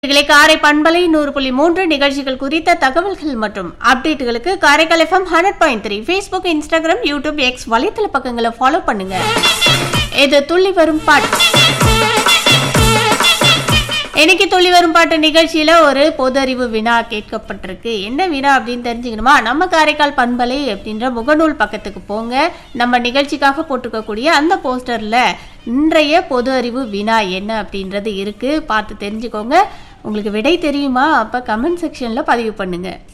இதிலே காரை பண்பலை நூறு புள்ளி மூன்று நிகழ்ச்சிகள் குறித்த தகவல்கள் மற்றும் அப்டேட்டுகளுக்கு Karaikal FM hundred point three Facebook Instagram YouTube X வலைத்தள பக்கங்களை ஃபாலோ பண்ணுங்க இது துள்ளி வரும் பாட்டு இன்னைக்கு துள்ளி வரும் பாட்டு நிகழ்ச்சியில ஒரு பொது அறிவு வினா கேட்கப்பட்டிருக்கு என்ன வினா அப்படின்னு தெரிஞ்சுக்கணுமா நம்ம காரைக்கால் பண்பலை அப்படின்ற முகநூல் பக்கத்துக்கு போங்க நம்ம நிகழ்ச்சிக்காக போட்டிருக்கக்கூடிய அந்த போஸ்டர்ல இன்றைய பொது அறிவு வினா என்ன அப்படின்றது இருக்கு பார்த்து தெரிஞ்சுக்கோங்க உங்களுக்கு விடை தெரியுமா அப்ப கமெண்ட் செக்ஷன்ல பதிவு பண்ணுங்க